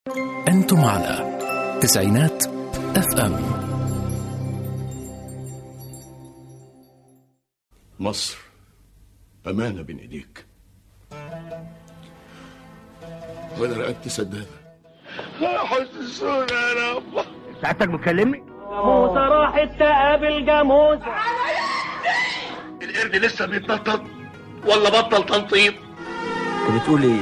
أنتم على تسعينات اف ام مصر أمانة بين إيديك وأنا رقبت سدادة حسسونا يا رب سعادتك بتكلمني؟ جاموسة راحت تقابل جاموسة القرد لسه بيتنطط ولا بطل تنطيط بتقول ايه؟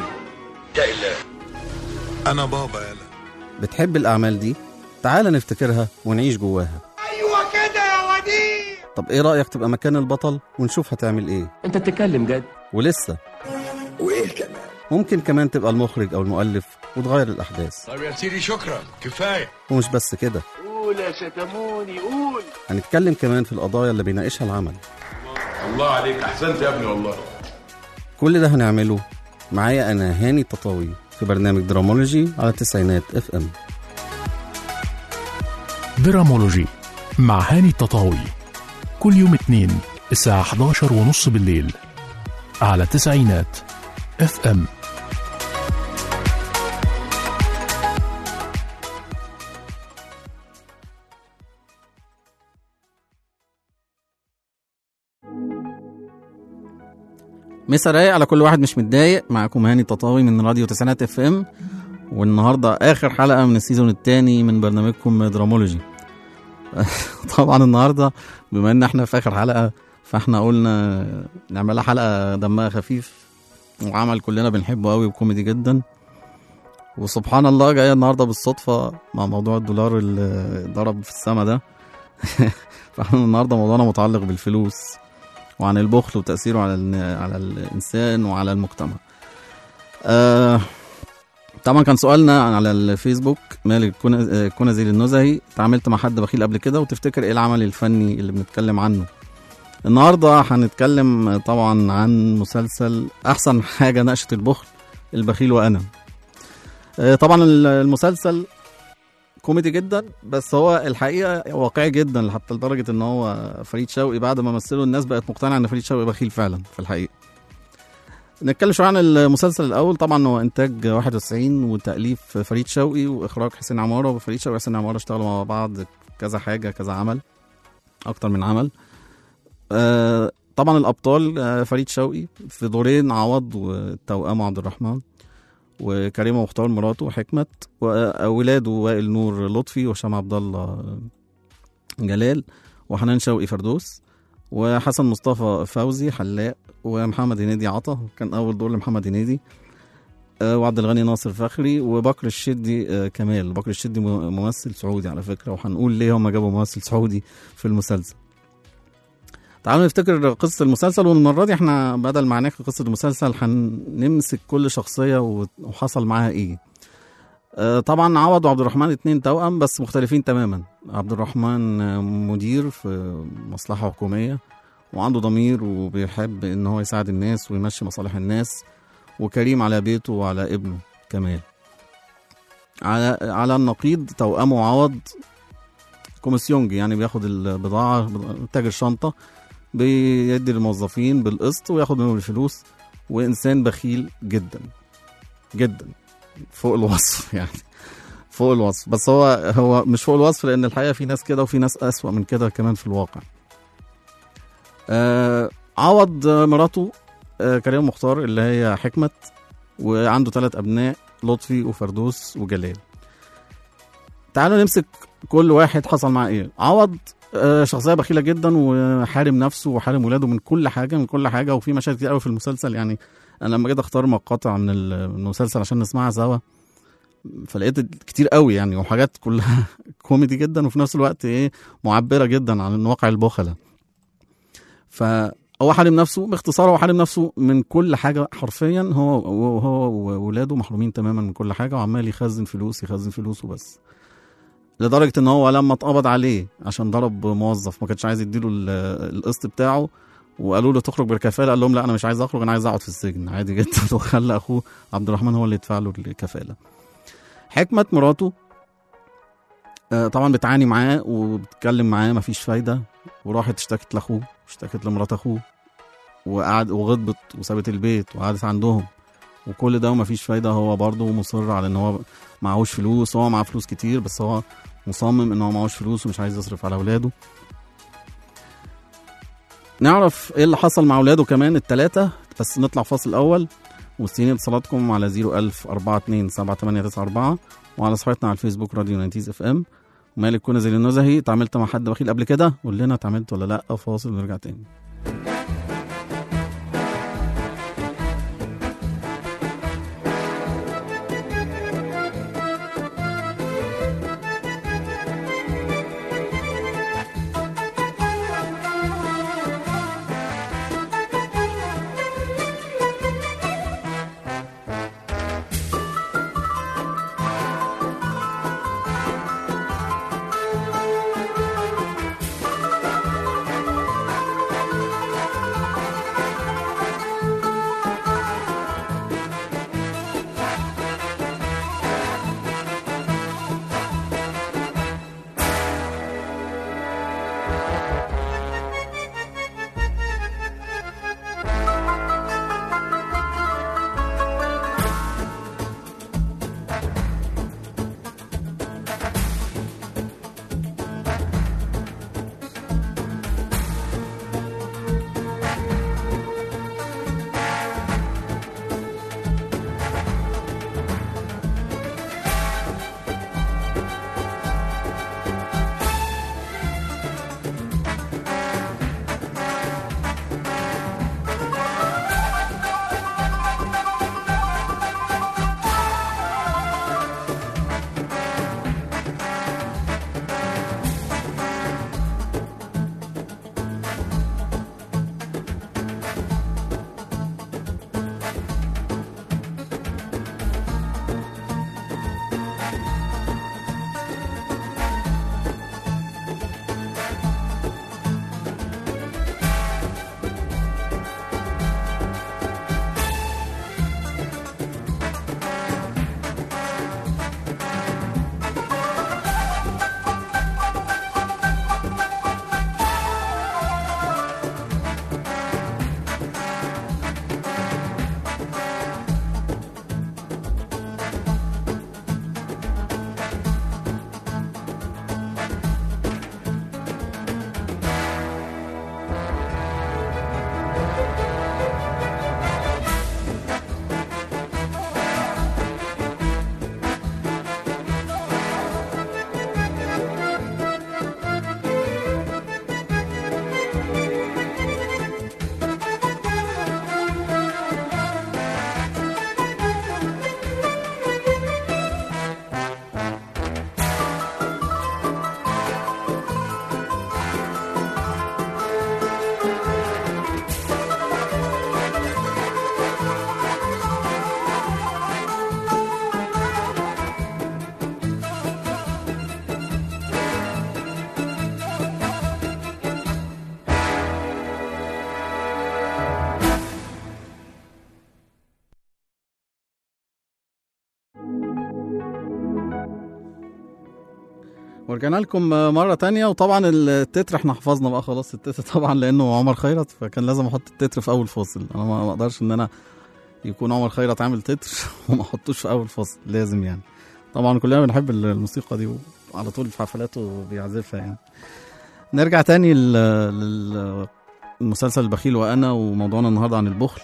انا بابا يلا بتحب الأعمال دي؟ تعال نفتكرها ونعيش جواها ايوه كده يا وديع طب إيه رأيك تبقى مكان البطل ونشوف هتعمل إيه؟ انت بتتكلم جد ولسه وايه كمان ممكن كمان تبقى المخرج أو المؤلف وتغير الأحداث طب يا سيدي شكرا كفايه ومش بس كده قول يا شتموني قول هنتكلم كمان في القضايا اللي بيناقشها العمل الله عليك أحسنت يا ابني والله كل ده هنعمله معايا أنا هاني التطاوي في برنامج درامولوجي على تسعينات اف ام درامولوجي مع هاني التطاوي كل يوم اثنين الساعة 11 ونص بالليل على تسعينات اف ام مسا رايق على كل واحد مش متضايق معاكم هاني التطاوي من راديو تسعينات اف ام والنهارده اخر حلقه من السيزون الثاني من برنامجكم درامولوجي طبعا النهارده بما ان احنا في اخر حلقه فاحنا قلنا نعملها حلقه دمها خفيف وعمل كلنا بنحبه قوي وكوميدي جدا وسبحان الله جايه النهارده بالصدفه مع موضوع الدولار اللي ضرب في السما ده فاحنا النهارده موضوعنا متعلق بالفلوس وعن البخل وتأثيره على الن- على الإنسان وعلى المجتمع. آه طبعا كان سؤالنا على الفيسبوك مالك كون- آه، كونزي النزهي تعاملت مع حد بخيل قبل كده وتفتكر ايه العمل الفني اللي بنتكلم عنه النهارده هنتكلم آه، طبعا عن مسلسل احسن حاجه ناقشت البخل البخيل وانا آه، طبعا ال- المسلسل كوميدي جدا بس هو الحقيقه واقعي جدا حتى لدرجه ان هو فريد شوقي بعد ما مثله الناس بقت مقتنعه ان فريد شوقي بخيل فعلا في الحقيقه نتكلم شويه عن المسلسل الاول طبعا هو انتاج 91 وتاليف فريد شوقي واخراج حسين عماره وفريد شوقي وحسين عماره اشتغلوا مع بعض كذا حاجه كذا عمل اكتر من عمل آه طبعا الابطال آه فريد شوقي في دورين عوض وتوأمه عبد الرحمن وكريمه مختار مراته حكمت واولاده وائل نور لطفي وهشام عبد الله جلال وحنان شوقي فردوس وحسن مصطفى فوزي حلاق ومحمد هنيدي عطا كان اول دور لمحمد هنيدي آه، وعبد الغني ناصر فخري وبكر الشدي آه، كمال بكر الشدي م- ممثل سعودي على فكره وهنقول ليه هم جابوا ممثل سعودي في المسلسل تعالوا نفتكر قصة المسلسل والمرة دي احنا بدل ما نحكي قصة المسلسل هنمسك كل شخصية و- وحصل معاها ايه آه، طبعا عوض وعبد الرحمن اتنين توأم بس مختلفين تماما عبد الرحمن آه، مدير في مصلحة حكومية وعنده ضمير وبيحب ان هو يساعد الناس ويمشي مصالح الناس وكريم على بيته وعلى ابنه كمال على على النقيض توأمه عوض كوميسيونجي يعني بياخد البضاعة تاجر شنطة بيدي للموظفين بالقسط وياخد منهم الفلوس وإنسان بخيل جدا جدا فوق الوصف يعني فوق الوصف بس هو هو مش فوق الوصف لأن الحقيقة في ناس كده وفي ناس أسوأ من كده كمان في الواقع آه عوض آه، مراته آه كريم مختار اللي هي حكمت وعنده ثلاث أبناء لطفي وفردوس وجلال تعالوا نمسك كل واحد حصل معاه ايه عوض آه، شخصيه بخيله جدا وحارم نفسه وحارم ولاده من كل حاجه من كل حاجه وفي مشاهد كتير قوي في المسلسل يعني انا لما جيت اختار مقاطع من ال- من المسلسل عشان نسمعها سوا فلقيت كتير قوي يعني وحاجات كلها كوميدي جدا وفي نفس الوقت ايه معبره جدا عن واقع البخله فهو حارم نفسه باختصار هو حارم نفسه من كل حاجه حرفيا هو هو وولاده محرومين تماما من كل حاجه وعمال يخزن فلوس يخزن فلوس وبس لدرجه ان هو لما اتقبض عليه عشان ضرب موظف ما كانش عايز يديله ال- القسط بتاعه وقالوا له تخرج بالكفاله قال لهم لا انا مش عايز اخرج انا عايز اقعد في السجن عادي جدا وخلى اخوه عبد الرحمن هو اللي يدفع له الكفاله حكمت مراته آه، طبعا بتعاني معاه وبتتكلم معاه مفيش فايده وراحت اشتكت لاخوه اشتكت لمرات اخوه وقعد وغضبت وسابت البيت وقعدت عندهم وكل ده ومفيش فايده هو برضه مصر على ان هو معهوش فلوس هو معاه فلوس كتير بس هو مصمم ان هو معهوش فلوس ومش عايز يصرف على اولاده نعرف ايه اللي حصل مع اولاده كمان التلاتة بس نطلع فاصل الاول مستنيين اتصالاتكم على 01000 42 7894 وعلى صفحتنا على الفيسبوك راديو ناينتيز اف ام ومالك كنا زي النزهي اتعاملت مع حد بخيل قبل كده قول لنا اتعاملت ولا لا فاصل ونرجع تاني ورجعنا لكم مرة تانية وطبعا التتر احنا حفظنا بقى خلاص التتر طبعا لأنه عمر خيرت فكان لازم أحط التتر في أول فاصل أنا ما ما أقدرش إن أنا يكون عمر خيرت عامل تتر وما أحطوش في أول فاصل لازم يعني طبعا كلنا بنحب الموسيقى دي وعلى طول في حفلاته بيعزفها يعني نرجع تاني لل- للمسلسل البخيل وأنا وموضوعنا النهاردة عن البخل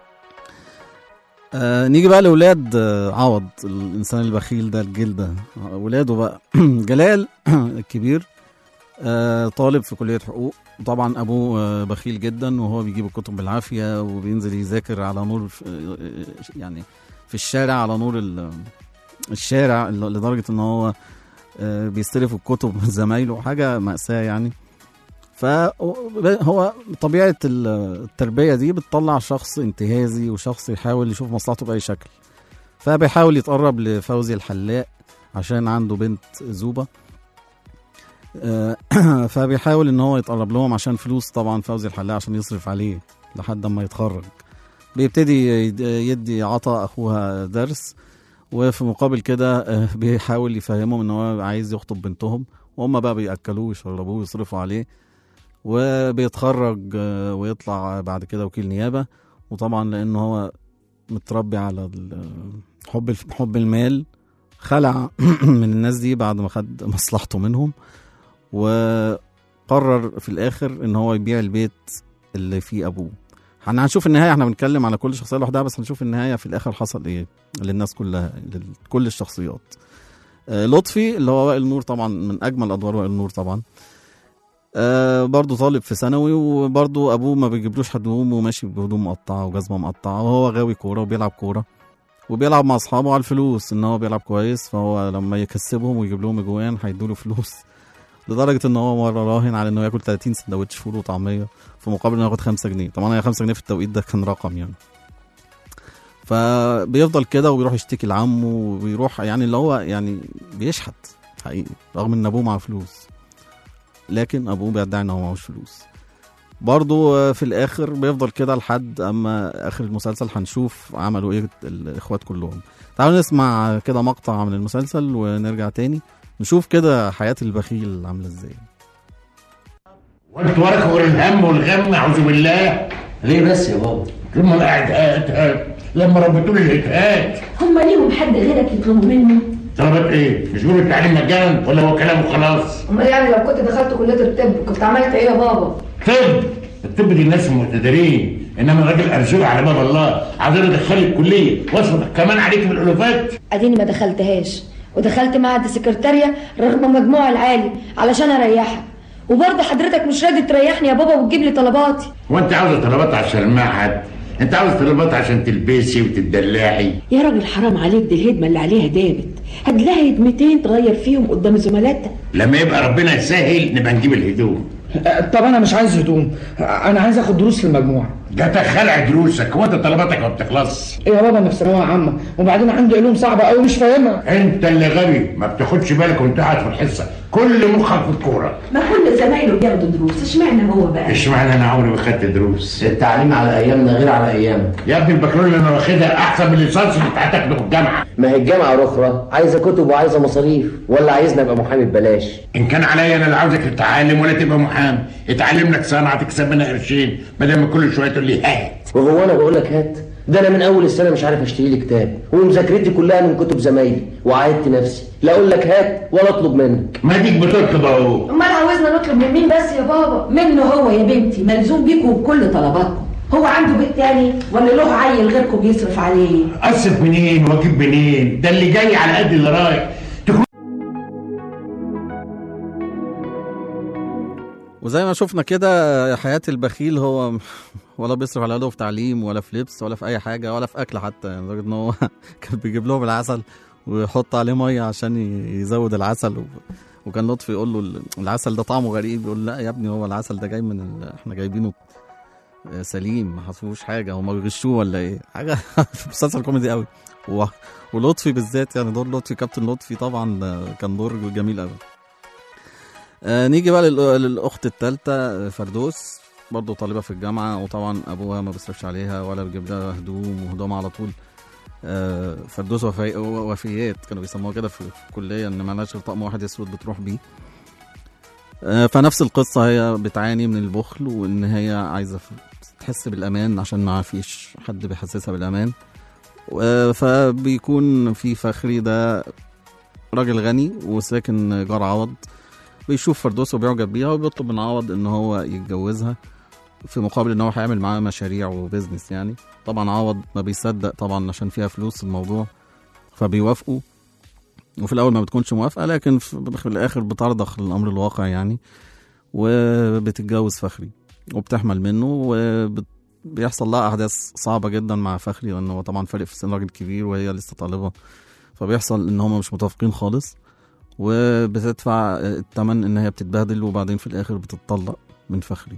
آه نيجي بقى لأولاد آه عوض الإنسان البخيل ده الجيل ده آه، ولاده بقى جلال الكبير آه طالب في كلية حقوق طبعا أبوه آه بخيل جدا وهو بيجيب الكتب بالعافية وبينزل يذاكر على نور في- آه، يعني في الشارع على نور ال- الشارع لدرجة إن هو آه، بيستلف الكتب من زمايله حاجة مأساة يعني فهو طبيعة ال- التربية دي بتطلع شخص انتهازي وشخص يحاول يشوف مصلحته بأي شكل فبيحاول يتقرب لفوزي الحلاق عشان عنده بنت زوبة آه، فبيحاول ان هو يتقرب لهم عشان فلوس طبعا فوزي الحلاق عشان يصرف عليه لحد ما يتخرج بيبتدي يد- يدي عطا اخوها درس وفي مقابل كده آه، بيحاول يفهمهم ان هو عايز يخطب بنتهم وهم بقى بياكلوه ويشربوه ويصرفوا عليه وبيتخرج آه، ويطلع بعد كده وكيل نيابه وطبعا لان هو متربي على ال- حب الف- حب المال خلع من الناس دي بعد ما خد مصلحته منهم وقرر في الاخر ان هو يبيع البيت اللي فيه ابوه احنا هنشوف النهايه احنا بنتكلم على كل شخصيه لوحدها بس هنشوف النهايه في الاخر حصل ايه للناس كلها لكل الشخصيات آه، لطفي اللي هو وائل نور طبعا من اجمل ادوار وائل نور طبعا آه برضه طالب في ثانوي وبرضه ابوه ما بيجيبلوش هدوم وماشي بهدوم مقطعه وجزمه مقطعه وهو غاوي كوره وبيلعب كوره وبيلعب مع اصحابه على الفلوس ان هو بيلعب كويس فهو لما يكسبهم ويجيب لهم اجوان هيدوله فلوس لدرجه ان هو مره راهن على انه ياكل 30 سندوتش فول وطعميه في مقابل انه ياخد 5 جنيه طبعا هي 5 جنيه في التوقيت ده كان رقم يعني فبيفضل كده وبيروح يشتكي لعمه وبيروح يعني اللي هو يعني بيشحت حقيقي رغم ان ابوه معاه فلوس لكن ابوه بيدعي ان هو معهوش فلوس برضه في الاخر بيفضل كده لحد اما اخر المسلسل هنشوف عملوا ايه الاخوات كلهم تعالوا نسمع كده مقطع من المسلسل ونرجع تاني نشوف كده حياة البخيل عاملة ازاي وانت وراك غير الهم والغم اعوذ بالله ليه بس يا بابا ثم قاعد هات هات لما ربيتوا لي الهتهات هم ليهم حد غيرك يطلبوا منه طلبت ايه؟ مش بيقولوا التعليم مجانا ولا هو كلامه خلاص؟ امال يعني لو كنت دخلت كليه الطب كنت عملت ايه يا بابا طب الطب دي الناس المقتدرين انما الراجل ارزوق على باب الله عايزين ادخلك الكليه واصرف كمان عليك بالالوفات اديني ما دخلتهاش ودخلت معهد السكرتارية رغم مجموع العالي علشان اريحك وبرضه حضرتك مش راضي تريحني يا بابا وتجيب لي طلباتي هو انت عاوزه طلبات عشان المعهد انت عاوز طلبات عشان تلبسي وتدلعي يا راجل حرام عليك دي الهدمه اللي عليها دابت هات لها هدمتين تغير فيهم قدام زملاتها لما يبقى ربنا يسهل نبقى نجيب الهدوم طب انا مش عايز هدوم انا عايز اخد دروس في المجموعه ده تخلع دروسك هو انت طلباتك ما بتخلص ايه يا بابا انا في ثانويه عامه وبعدين عندي علوم صعبه قوي مش فاهمها انت اللي غبي ما بتاخدش بالك وانت قاعد في الحصه كل مخك في الكوره ما كل زمايله بياخدوا دروس اشمعنى هو بقى اشمعنى انا عمري ما خدت دروس التعليم على ايامنا غير على ايامك يا ابني البكالوريا اللي انا واخدها احسن من الليسانس اللي انت هتاخده في الجامعه ما هي الجامعه الاخرى عايزه كتب وعايزه مصاريف ولا عايزني ابقى محامي ببلاش ان كان عليا انا اللي عاوزك تتعلم ولا تبقى محامي اتعلم لك صنعه تكسب منها قرشين بدل ما كل شويه تقول لي هات وهو انا بقول لك هات ده انا من اول السنه مش عارف اشتري لي كتاب ومذاكرتي كلها من كتب زمايلي وعايدت نفسي لا اقول لك هات ولا اطلب منك ما ديك بتطلب اهو امال عاوزنا نطلب من مين بس يا بابا منه هو يا بنتي ملزوم بيكم بكل طلباتكم هو عنده بيت تاني ولا له عيل غيركم بيصرف عليه اصرف منين واجيب منين ده اللي جاي على قد اللي رايح تكون وزي ما شفنا كده حياة البخيل هو ولا بيصرف على اولاده في تعليم ولا في لبس ولا في اي حاجة ولا في اكل حتى يعني لدرجة ان هو كان بيجيب لهم العسل ويحط عليه مية عشان ي- يزود العسل و... وكان لطفي يقول له ال- العسل ده طعمه غريب يقول لا يا ابني هو العسل ده جاي من ال... احنا جايبينه آه، سليم ما حصلوش حاجة هما بيغشوه ولا ايه حاجة في مسلسل كوميدي قوي و... ولطفي بالذات يعني دور لطفي كابتن لطفي طبعا آه، كان دور جميل قوي آه نيجي بقى للأ- للاخت الثالثه فردوس برضه طالبه في الجامعه وطبعا ابوها ما بيصرفش عليها ولا بيجيب لها هدوم وهدوم على طول آه فردوس وفي... وفيات كانوا بيسموها كده في في الكليه ان مالهاش غير طقم واحد اسود بتروح بيه آه فنفس القصه هي بتعاني من البخل وان هي عايزه ف- تحس بالامان عشان ما فيش حد بيحسسها بالامان آه فبيكون في فخري ده راجل غني وساكن جار عوض بيشوف فردوس وبيعجب بيها وبيطلب من عوض ان هو يتجوزها في مقابل ان هو هيعمل معاها مشاريع وبزنس يعني طبعا عوض ما بيصدق طبعا عشان فيها فلوس الموضوع فبيوافقوا وفي الاول ما بتكونش موافقه لكن في في الاخر بترضخ للامر الواقع يعني وبتتجوز فخري وبتحمل منه وبيحصل لها احداث صعبه جدا مع فخري لان هو طبعا فارق في السن راجل كبير وهي لسه طالبه فبيحصل ان هم مش متفقين خالص وبتدفع الثمن ان هي بتتبهدل وبعدين في الاخر بتتطلق من فخري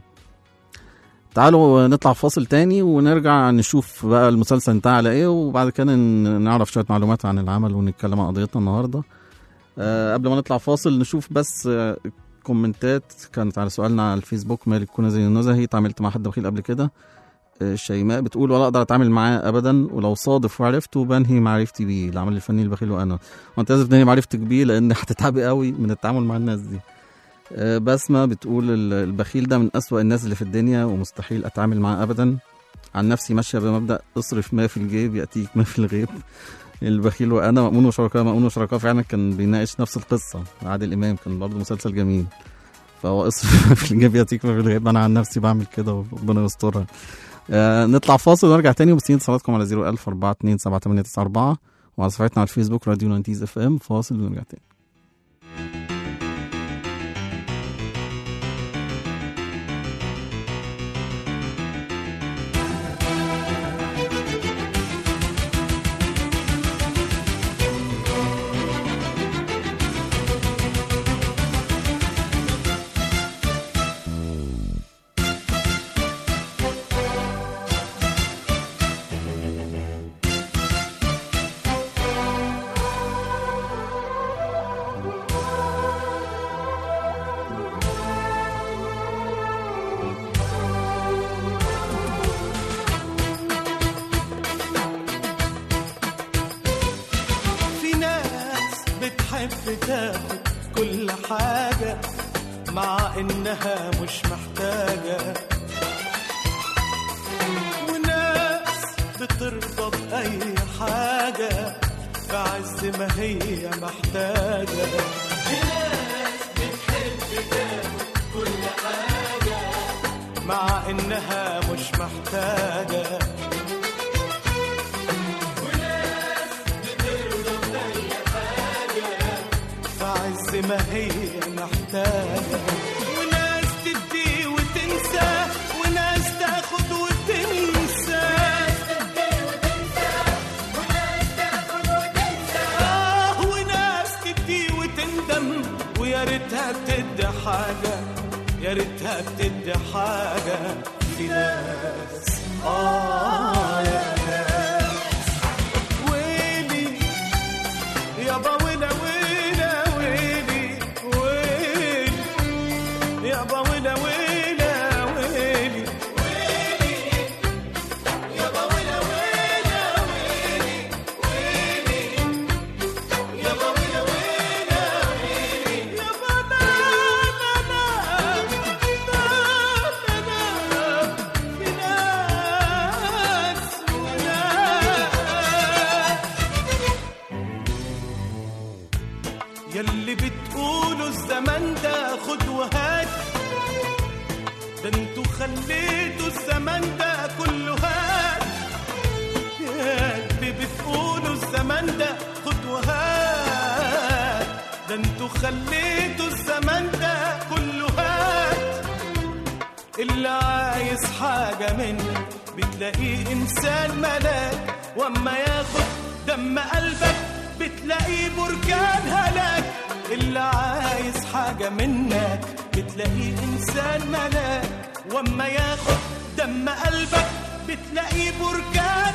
تعالوا نطلع فاصل تاني ونرجع نشوف بقى المسلسل انتهى على ايه وبعد كده ن- نعرف شويه معلومات عن العمل ونتكلم عن قضيتنا النهارده أه قبل ما نطلع فاصل نشوف بس آه، كومنتات كانت على سؤالنا على الفيسبوك مالك كنزي النزهي اتعاملت مع حد بخيل قبل كده آه، شيماء بتقول ولا اقدر اتعامل معاه ابدا ولو صادف وعرفته بنهي معرفتي بيه العمل الفني البخيل وانا وانت لازم تنهي معرفتك بيه لان هتتعبي قوي من التعامل مع الناس دي آه، بسمة بتقول ال- البخيل ده من أسوأ الناس اللي في الدنيا ومستحيل أتعامل معاه أبدا عن نفسي ماشية بمبدأ اصرف ما في الجيب يأتيك ما في الغيب البخيل وانا مأمون وشركاء مأمون وشركاء فعلا كان بيناقش نفس القصه عادل امام كان برضه مسلسل جميل فهو اصرف في الجيب ياتيك في الغيب انا عن نفسي بعمل كده وربنا يسترها آه نطلع فاصل ونرجع تاني ومستنيين اتصالاتكم على 01000 427 7894 وعلى صفحتنا على الفيسبوك راديو ناينتيز اف ام فاصل ونرجع تاني في ناس بتحب تاخد كل حاجة مع إنها مش محتاجة وناس بترضى بأي حاجة في عز ما هي محتاجة في ناس بتحب تاخد كل حاجة مع إنها مش محتاجة في عز ما هي محتاجة وناس تدي وتنسى وناس تاخد وتنسى آه وناس تدي وتندم ويا ريتها بتدي حاجة يا ريتها بتدي حاجة في ناس آه يا ناس ويلي يابا ويلا ويلا ويلي ويلي يابا ويلا ويلا ويلي يابا ويلا ويلا ويلي ويلي يابا ويلا ويلا ويلي يابا لا لا لا لا لا لا في ناس وناس يلي بتقولوا الزمن ده خد وهات ده انتوا خليتوا الزمن ده كله هات يلي بتقولوا الزمن ده خد وهات ده انتوا خليتوا الزمن ده كله هات اللي عايز حاجة منك بتلاقيه إنسان ملاك وأما ياخد دم قلبك بتلاقيه بركان هلاك اللي عايز حاجة منك بتلاقيه إنسان ملاك وأما ياخد دم قلبك بتلاقيه بركان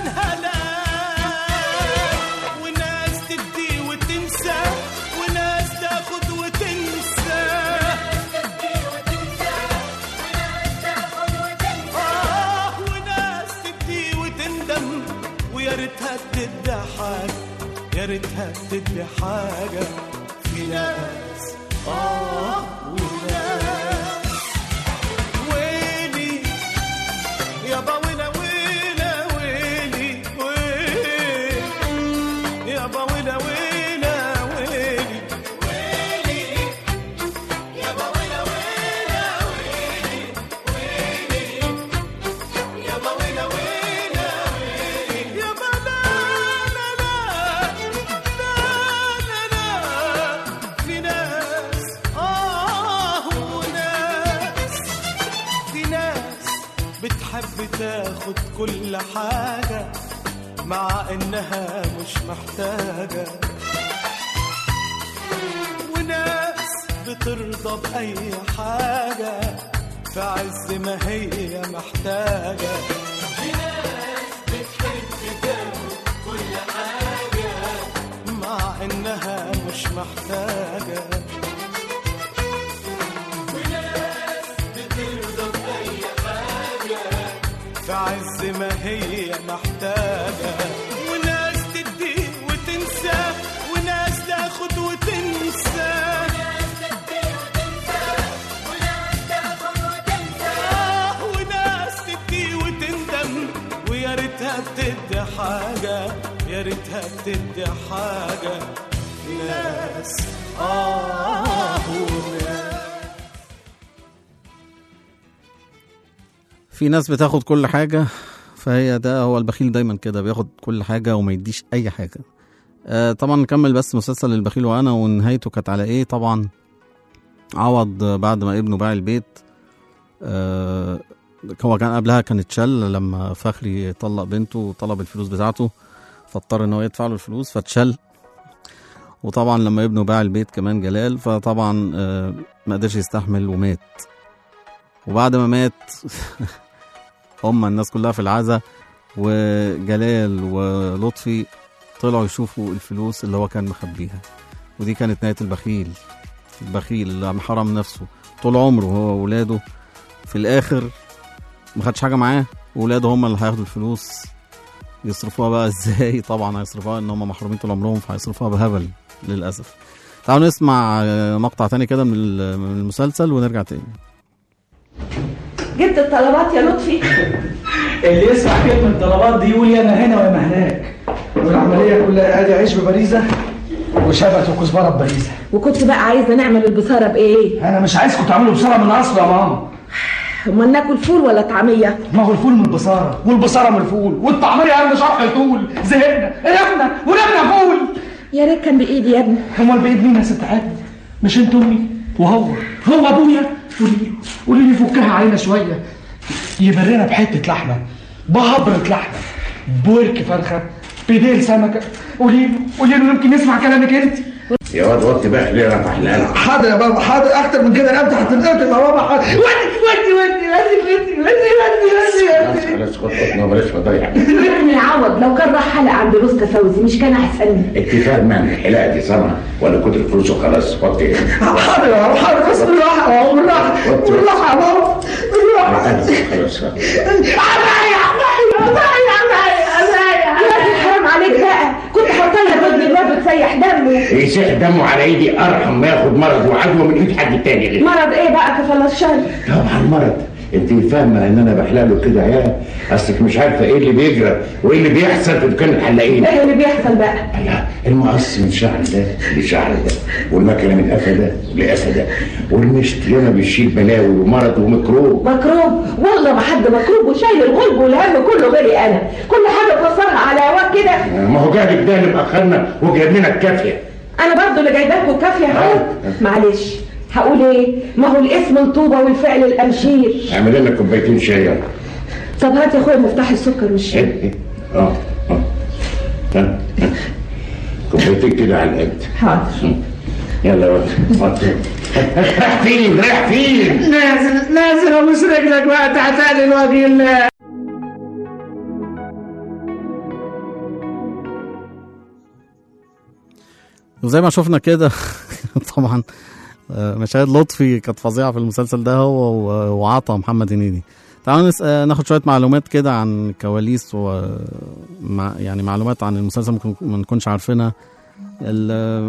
هلاك وناس تدي وتنسى وناس تاخد وتنسى آه وناس تدي وتندم ويا ريتها تدي حاجة يا ريتها تدي حاجة في ناس آه وناس ويلي يابا ويلا ويلا ويلي ويلي يابا ويلا ويلا ويلي ويلي يابا ويلا ويلا ويلي ويلي يابا ويلا ويلا ويلي يابا لا لا لا لا لا لا في ناس آه وناس في ناس بتحب تاخد كل حاجة مع إنها مش محتاجة وناس بترضى بأي حاجة في عز ما هي محتاجة في ناس بتحب تاخد كل حاجة مع إنها مش محتاجة وناس بترضى بأي حاجة في عز ما هي محتاجة وناس تدي وتنسى وناس تاخد وتنسى آه وناس تدي وتندم ويا يا ريتها بتدي حاجة يا ريتها بتدي حاجة ناس آه وناس في ناس بتاخد كل حاجة فهي ده هو البخيل دايما كده بياخد كل حاجة وما يديش أي حاجة آه طبعا نكمل بس مسلسل البخيل وأنا ونهايته كانت على إيه طبعا عوض بعد ما ابنه باع البيت آه هو كان قبلها كان اتشل لما فخري طلق بنته وطلب الفلوس بتاعته فاضطر ان هو يدفع له الفلوس فاتشل وطبعا لما ابنه باع البيت كمان جلال فطبعا آه ما قدرش يستحمل ومات وبعد ما مات هم الناس كلها في العزا وجلال ولطفي طلعوا يشوفوا الفلوس اللي هو كان مخبيها ودي كانت نهاية البخيل البخيل اللي حرم نفسه طول عمره هو وولاده في الآخر ما خدش حاجة معاه وولاده هم اللي هياخدوا الفلوس يصرفوها بقى ازاي طبعا هيصرفوها ان هم محرومين طول عمرهم فهيصرفوها بهبل للأسف تعالوا نسمع آه، مقطع تاني كده من ال- من المسلسل ونرجع تاني جبت الطلبات يا لطفي اللي يسمع كلمة طلبات دي يقول يا انا هنا ويا ما هناك والعملية كلها ادي عيش ببريزة وشبت وكزبرة ببريزة وكنت بقى عايزه نعمل البصاره بايه انا مش عايزكم تعملوا بصارة من اصله يا ماما امال ناكل فول ولا طعميه ما هو الفول من البصارة والبصارة من الفول والطعمية قبل شرح يطول زهقنا قرفنا ونبنا فول يا ريت كان بايدي يا ابني امال بايد مين يا ست عادل مش انت امي وهو هو ابويا قولي له قولي لي فكها علينا شويه يبرنا بحته لحمه بهبره لحمه بورك فرخه بديل سمكه قولي له قولي له يمكن يسمع كلامك انت يا واد وطي بقى ليه رفع القلم حاضر يا بابا حاضر اكتر من كده انا افتح التلفزيون يا بابا حاضر ودي ودي ودي ودي ودي ودي ودي ودي خلاص خلاص خد خد بلاش فضايح ابني عوض لو كان راح حلقه عند رستة فوزي مش كان احسن انت فاهمه ان الحلاقه دي صنعه ولا كتر فلوس وخلاص وطي حاضر يا بابا حاضر بس بالراحه يا بابا بالراحه بالراحه يا بابا بالراحه خلاص حرام عليك بقى كنت حاطه لك ودني الواد بتسيح دمه يسيح دمه على ايدي ارحم ما ياخد مرض وعدوى من ايد حد تاني غير مرض ايه بقى كفل الشر طبعا مرض انت فاهمه ان انا بحلق له كده عيال اصلك مش عارفه ايه اللي بيجرى وايه اللي بيحصل في دكان الحلاقين ايه اللي بيحصل بقى لا المقص من شعر ده لشعر ده والمكنه من قفا ده لقفا ده والمشط ياما بيشيل بلاوي ومرض وميكروب مكروب والله ما حد مكروب وشايل الغلب والهم كله غيري انا كل حاجه توصلها على هواك كده ما هو جابك ده اللي مأخرنا وجايب لنا الكافيه انا برضو اللي جايباكوا كافيه اهو معلش هقول ايه ما هو الاسم الطوبه والفعل الامشير اعمل لنا كوبايتين شاي يلا. طب هات يا اخويا مفتاح السكر والشاي ايه ايه اه اه ها، ها. كوبايتين كده على القد حاضر يلا يا ولد وطي. رايح فين رايح فين نازل نازل ابوس رجلك بقى تحت الوجه الله وزي ما شفنا كده طبعا آه، مشاهد لطفي كانت فظيعه في المسلسل ده هو و- وعطا محمد هنيدي تعالوا نس... آه، ناخد شويه معلومات كده عن كواليس و مع... يعني معلومات عن المسلسل ممكن ما نكونش عارفينها ال-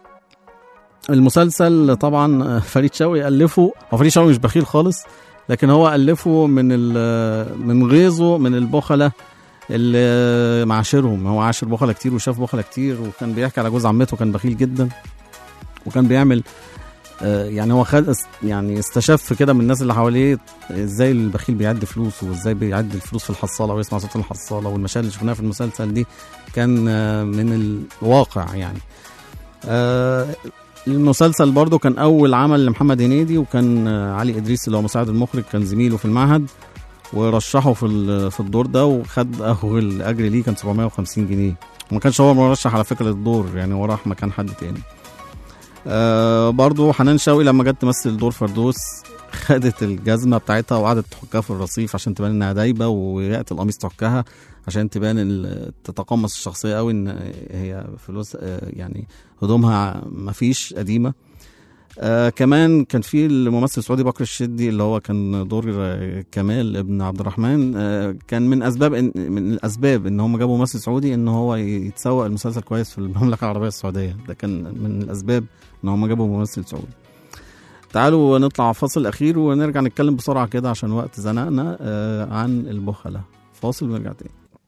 المسلسل طبعا آه، فريد شوقي الفه هو فريد شوقي مش بخيل خالص لكن هو الفه من ال... من غيظه من البخله اللي معاشرهم هو عاشر بخله كتير وشاف بخله كتير وكان بيحكي على جوز عمته كان بخيل جدا وكان بيعمل آه، يعني هو خد است- يعني استشف كده من الناس اللي حواليه ازاي البخيل بيعد فلوسه وازاي بيعد الفلوس في الحصاله ويسمع صوت الحصاله والمشاهد اللي شفناها في المسلسل دي كان آه، من الواقع يعني آه، المسلسل برضو كان اول عمل لمحمد هنيدي وكان آه، علي ادريس اللي هو مساعد المخرج كان زميله في المعهد ورشحه في ال- في الدور ده وخد اول اجر ليه كان 750 جنيه وما كانش هو مرشح على فكره للدور يعني هو راح مكان حد تاني آه برضو حنان شوقي لما جت تمثل دور فردوس خدت الجزمه بتاعتها وقعدت تحكها في الرصيف عشان تبان انها دايبه ويأتي القميص تحكها عشان تبان ال- تتقمص الشخصيه قوي ان هي فلوس آه، يعني هدومها مفيش قديمه آه كمان كان في الممثل السعودي بكر الشدي اللي هو كان دور آه، كمال ابن عبد الرحمن آه كان من اسباب إن من الاسباب ان هم جابوا ممثل سعودي ان هو يتسوق المسلسل كويس في المملكه العربيه السعوديه ده كان من الاسباب ان هم جابوا ممثل سعودي تعالوا نطلع فاصل اخير ونرجع نتكلم بسرعه كده عشان وقت زنقنا آه عن البخله فاصل ونرجع تاني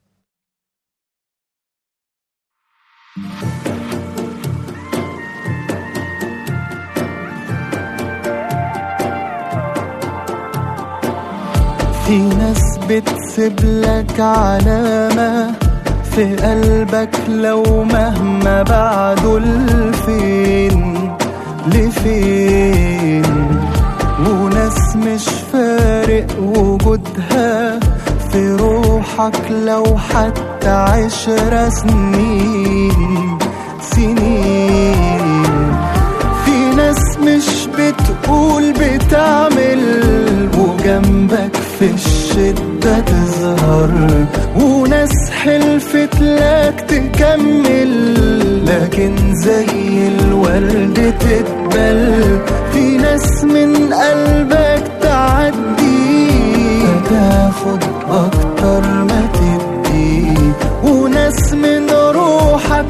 بتسيب لك علامة في قلبك لو مهما بعده لفين لفين وناس مش فارق وجودها في روحك لو حتى عشر سنين سنين في ناس مش بتقول بتعمل وجنبك في الشدة تظهر وناس حلفت لك تكمل لكن زي الورد تتبل في ناس من قلبك تعدي فتاخد أكتر ما تدي وناس من روحك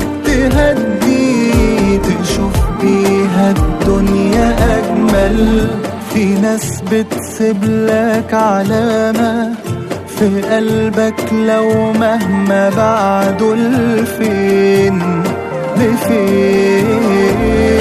تهدي تشوف بيها الدنيا أجمل في ناس بتسيب لك علامة في قلبك لو مهما بعده لفين لفين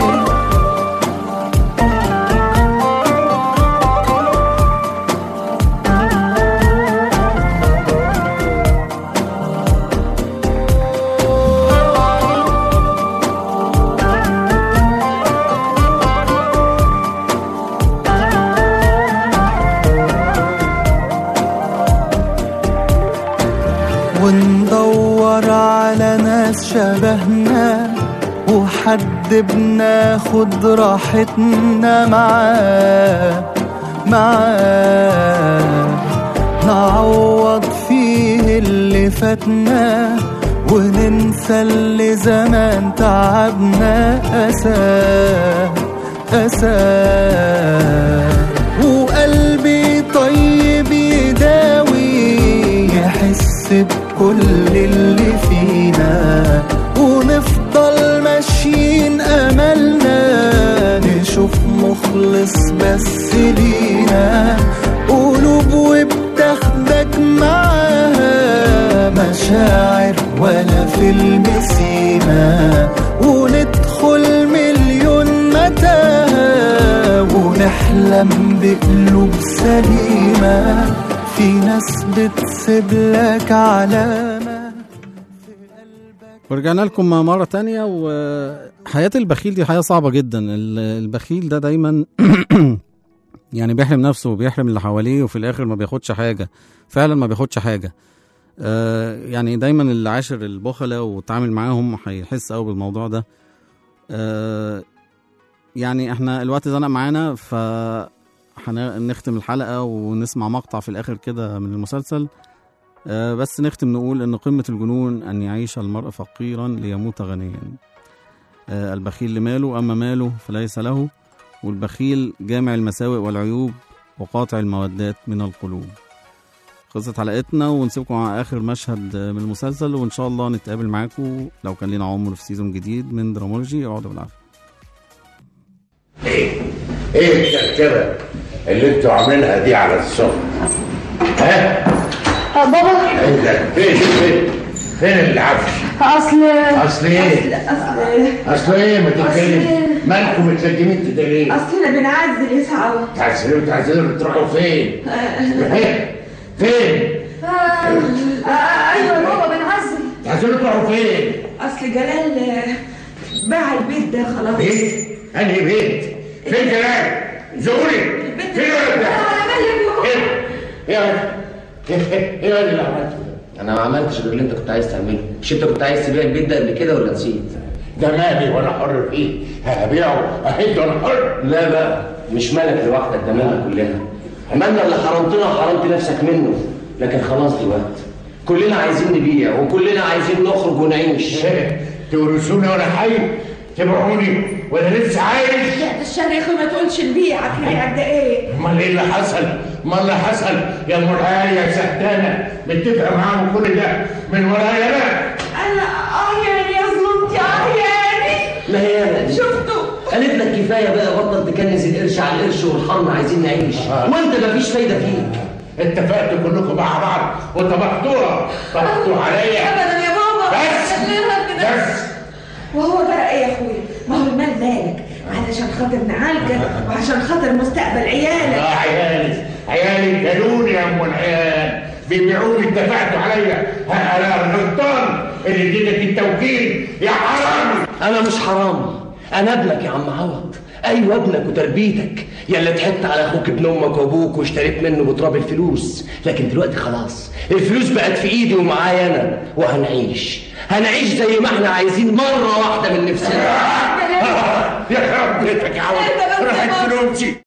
وندور على ناس شبهنا وحد بناخد راحتنا معاه معاه نعوض فيه اللي فاتنا وننسى اللي زمان تعبنا أساه أساه وقلبي طيب يداوي يحس بكل اللي فينا ونفضل ماشيين أملنا نشوف مخلص بس لينا قلوب وبتاخدك معاها مشاعر ولا فيلم سيما وندخل مليون متاهة ونحلم بقلوب سليمة في ناس بتسيب لك علامة ورجعنا لكم مرة تانية وحياة البخيل دي حياة صعبة جدا ال- البخيل ده دايما يعني بيحرم نفسه وبيحرم اللي حواليه وفي الآخر ما بياخدش حاجة فعلا ما بياخدش حاجة آه يعني دايما اللي عاشر البخلة وتعامل معاهم هيحس قوي بالموضوع ده آه يعني احنا الوقت زنق معانا ف هنختم الحلقة ونسمع مقطع في الآخر كده من المسلسل آه، بس نختم نقول ان قمة الجنون ان يعيش المرء فقيرا ليموت غنيا آه، البخيل لماله اما ماله فليس له والبخيل جامع المساوئ والعيوب وقاطع المودات من القلوب خلصت حلقتنا ونسيبكم مع اخر مشهد آه، من المسلسل وان شاء الله نتقابل معاكم لو كان لنا عمر في سيزون جديد من درامولوجي اقعدوا بالعافيه ايه الكركبه اللي انتوا عاملينها دي على السفره ها آه، بابا ايه ده فين فين فين العفش اصل اصل ايه اصل ايه ما تتكلم مالكم متسجمين كده ليه اصلنا بنعزل يا سعود تعزلوا تعزلوا تروحوا فين فين فين ايوه بابا بنعزل تعزلوا تروحوا فين اصل جلال آه، باع البيت ده خلاص بيت انهي بيت فين جلال زوري فين الولد ده ايه ايه ايه ايه اللي عملته ده انا ما عملتش غير اللي انت كنت عايز تعمله مش انت كنت عايز تبيع البيت ده قبل كده ولا نسيت ده مالي وانا حر فيه هبيعه اهد وانا حر لا بقى مش مالك لوحدك ده مالنا كلنا مالنا اللي حرمتنا وحرمت نفسك منه لكن خلاص دلوقتي كلنا عايزين نبيع وكلنا عايزين نخرج ونعيش ايه تورثوني وانا حي تبيعوني وانا لسه عايش لا الشر يا اخي ما تقولش نبيعك لا ده ايه امال ايه اللي حصل؟ امال اللي حصل يا ام العيال يا سهتانه متفقه معاهم كل ده من ورايا انا انا اه يعني يا ظلمتي اه يعني ما هي أنا دي. شفتوا قالت لك كفايه بقى بطل تكنز القرش على القرش والحرم عايزين نعيش وانت مفيش فايده فيك اتفقتوا كلكم مع بعض وطبختوها طبختوا عليا ابدا يا بابا بس خلينا كده بس وهو ده ايه يا اخويا ما هو المال مالك علشان خاطر نعالجك وعشان خاطر مستقبل يا عيالك عيالي عيالي جالوني يا ام والعيال بيبيعوني اتفقتوا عليا انا الغلطان اللي اديتك التوكيل يا حرامي انا مش حرام انا ابنك يا عم عوض ايوه ابنك وتربيتك يا اللي ضحكت على اخوك ابن امك وابوك واشتريت منه بتراب الفلوس لكن دلوقتي خلاص الفلوس بقت في ايدي ومعايا انا وهنعيش هنعيش زي ما احنا عايزين مره واحده من نفسنا يا خرب بيتك يا عوض راحت فلوسي